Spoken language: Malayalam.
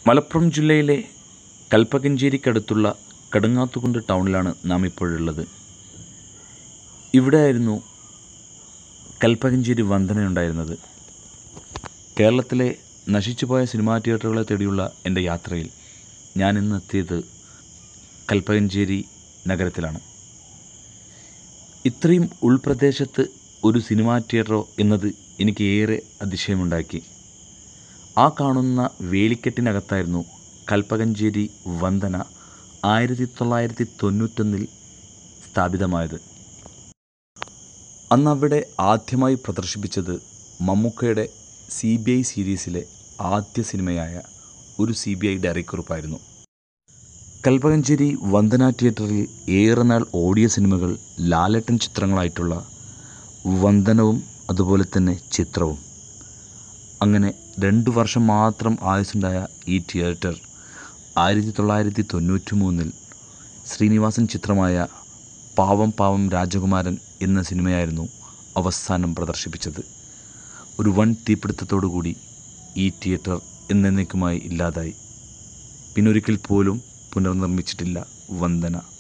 മലപ്പുറം ജില്ലയിലെ കൽപ്പകഞ്ചേരിക്കടുത്തുള്ള കടുങ്ങാത്തുകുണ്ട് ടൗണിലാണ് നാം ഇപ്പോഴുള്ളത് ഇവിടെയായിരുന്നു കൽപ്പകഞ്ചേരി വന്ദനയുണ്ടായിരുന്നത് കേരളത്തിലെ നശിച്ചുപോയ സിനിമാ തിയേറ്ററുകളെ തേടിയുള്ള എൻ്റെ യാത്രയിൽ ഞാൻ ഇന്ന് എത്തിയത് കൽപ്പകഞ്ചേരി നഗരത്തിലാണ് ഇത്രയും ഉൾപ്രദേശത്ത് ഒരു സിനിമാ തിയേറ്ററോ എന്നത് എനിക്ക് ഏറെ അതിശയമുണ്ടാക്കി ആ കാണുന്ന വേലിക്കെട്ടിനകത്തായിരുന്നു കൽപ്പകഞ്ചേരി വന്ദന ആയിരത്തി തൊള്ളായിരത്തി തൊണ്ണൂറ്റൊന്നിൽ സ്ഥാപിതമായത് അന്ന് അവിടെ ആദ്യമായി പ്രദർശിപ്പിച്ചത് മമ്മൂക്കയുടെ സി ബി ഐ സീരീസിലെ ആദ്യ സിനിമയായ ഒരു സി ബി ഐ ഡയറിക്കുറിപ്പായിരുന്നു കൽപ്പകഞ്ചേരി വന്ദന തിയേറ്ററിൽ ഏറെ നാൾ ഓടിയ സിനിമകൾ ലാലേട്ടൻ ചിത്രങ്ങളായിട്ടുള്ള വന്ദനവും അതുപോലെ തന്നെ ചിത്രവും അങ്ങനെ രണ്ട് വർഷം മാത്രം ആയുസ്സുണ്ടായ ഈ തിയേറ്റർ ആയിരത്തി തൊള്ളായിരത്തി തൊണ്ണൂറ്റി മൂന്നിൽ ശ്രീനിവാസൻ ചിത്രമായ പാവം പാവം രാജകുമാരൻ എന്ന സിനിമയായിരുന്നു അവസാനം പ്രദർശിപ്പിച്ചത് ഒരു വൻ തീപിടുത്തത്തോടു കൂടി ഈ തിയേറ്റർ എന്നേക്കുമായി ഇല്ലാതായി പിന്നൊരിക്കൽ പോലും പുനർനിർമ്മിച്ചിട്ടില്ല വന്ദന